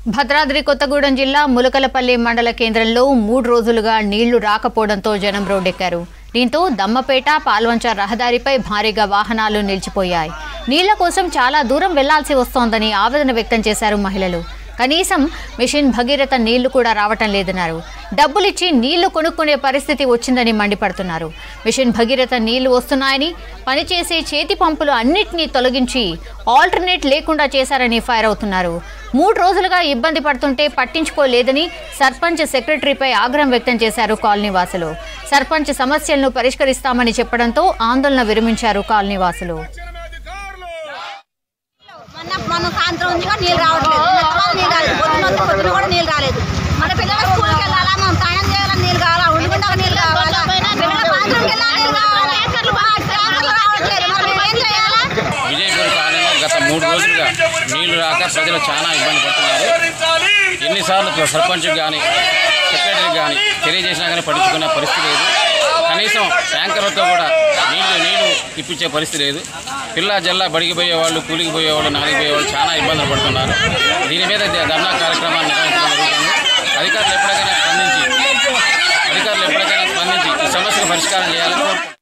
భద్రాద్రి కొత్తగూడెం జిల్లా ములకలపల్లి మండల కేంద్రంలో మూడు రోజులుగా నీళ్లు రాకపోవడంతో జనం రోడ్డెక్కారు దీంతో దమ్మపేట పాల్వంచ రహదారిపై భారీగా వాహనాలు నిలిచిపోయాయి నీళ్ల కోసం చాలా దూరం వెళ్లాల్సి వస్తోందని ఆవేదన వ్యక్తం చేశారు మహిళలు కనీసం మిషన్ భగీరథ నీళ్లు కూడా రావటం లేదన్నారు డబ్బులిచ్చి నీళ్లు కొనుక్కునే పరిస్థితి వచ్చిందని మండిపడుతున్నారు మిషన్ భగీరథ నీళ్లు వస్తున్నాయని పనిచేసే చేతి పంపులు అన్నిటినీ తొలగించి ఆల్టర్నేట్ లేకుండా చేశారని ఫైర్ అవుతున్నారు మూడు రోజులుగా ఇబ్బంది పడుతుంటే పట్టించుకోలేదని సర్పంచ్ సెక్రటరీపై ఆగ్రహం వ్యక్తం చేశారు కాలనీ వాసులు సర్పంచ్ సమస్యలను పరిష్కరిస్తామని చెప్పడంతో ఆందోళన విరమించారు కాలనీ వాసులు మొన్న మొన్న సాయంత్రం ఉంది కూడా నీళ్ళు రావట్లేదు నిన్న తర్వాత నీళ్ళు రాలేదు పొద్దున వస్తే పొద్దున కూడా నీళ్ళు రాలేదు మన పిల్లలు స్కూల్కి వెళ్ళాలా మనం సాయం చేయాలని నీళ్ళు కావాలా ఉండుకుంటా నీళ్ళు కావాలా పిల్లల బాత్రూమ్కి వెళ్ళాలి నీళ్ళు కావాలా ఆ, ట్యాంకర్లు రావట్లేదు మరి మేము ఏం చేయాలా విజయపూర్ కాలనీలో గత మూడు రోజులుగా నీళ్లు రాక ప్రజలు చాలా ఇబ్బంది పడుతున్నారు ఎన్నిసార్లు సర్పంచ్ కానీ సెక్రటరీ కానీ తెలియజేసినా కానీ పట్టించుకునే పరిస్థితి లేదు కనీసం ట్యాంకర్లతో కూడా నీళ్లు నీళ్లు ఇప్పించే పరిస్థితి లేదు పిల్ల జల్లా బడికి పోయేవాళ్ళు కూలికి పోయేవాళ్ళు నాలికి పోయేవాళ్ళు చాలా ఇబ్బందులు పడుతున్నారు దీని మీద ధర్నా కార్యక్రమాన్ని నిర్వహించడం జరుగుతుంది అధికారులు ఎప్పటికైనా స్పందించి అధికారులు ఎప్పటికైనా స్పందించి ఈ సమస్యకు పరిష్కారం చేయాలని కోరుకుంటున్నాను